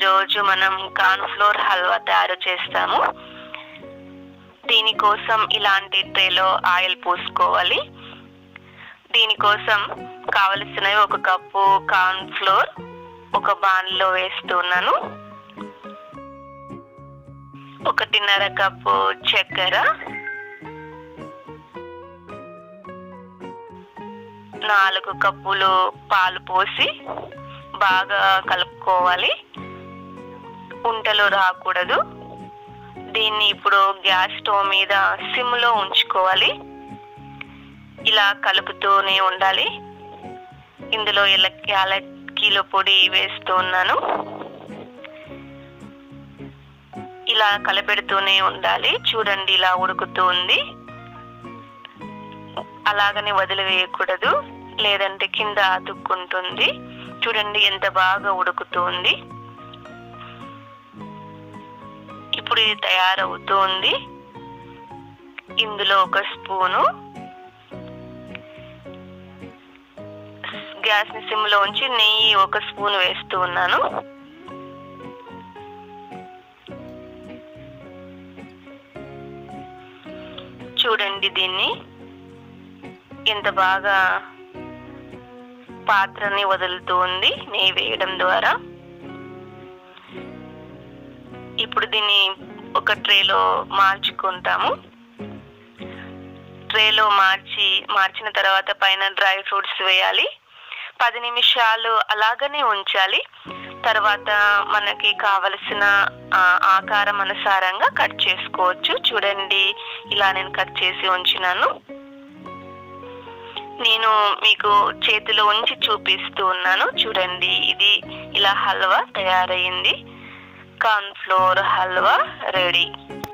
ఈరోజు మనం corn flour halwa తయారు చేస్తాము దీనికోసం ఇలాంటి ట్రేలో ఆయిల్ పోసుకోవాలి దీనికోసం కావలసినవి ఒక కప్పు కార్న్ ఫ్లోర్ ఒక బాన్లో వేస్తున్నాను ఒకటిన్నర కప్పు చక్కెర నాలుగు కప్పులు పాలు పోసి బాగా కలుపుకోవాలి ఉంటలు రాకూడదు దీన్ని ఇప్పుడు గ్యాస్ స్టవ్ మీద సిమ్లో ఉంచుకోవాలి ఇలా కలుపుతూనే ఉండాలి ఇందులో ఎలక్ యాలక్కీల పొడి వేస్తూ ఉన్నాను ఇలా కలపెడుతూనే ఉండాలి చూడండి ఇలా ఉడుకుతూ ఉంది అలాగని వదిలివేయకూడదు లేదంటే కింద అతుక్కుంటుంది చూడండి ఎంత బాగా ఉడుకుతుంది ఇప్పుడు ఇది తయారవుతూ ఉంది ఇందులో ఒక స్పూను గ్యాస్ ని సిమ్ లో ఉంచి నెయ్యి ఒక స్పూన్ వేస్తూ ఉన్నాను చూడండి దీన్ని ఎంత బాగా పాత్రని వదులుతూ ఉంది నెయ్యి వేయడం ద్వారా ఇప్పుడు దీన్ని ఒక ట్రేలో మార్చుకుంటాము ట్రేలో మార్చి మార్చిన తర్వాత పైన డ్రై ఫ్రూట్స్ వేయాలి పది నిమిషాలు అలాగనే ఉంచాలి తర్వాత మనకి కావలసిన ఆ, ఆకారం అనుసారంగా కట్ చేసుకోవచ్చు చూడండి ఇలా నేను కట్ చేసి ఉంచినాను నేను మీకు చేతిలో ఉంచి చూపిస్తూ ఉన్నాను చూడండి ఇది ఇలా హల్వా తయారైంది కార్న్ ఫ్లోర్ హల్వా రెడీ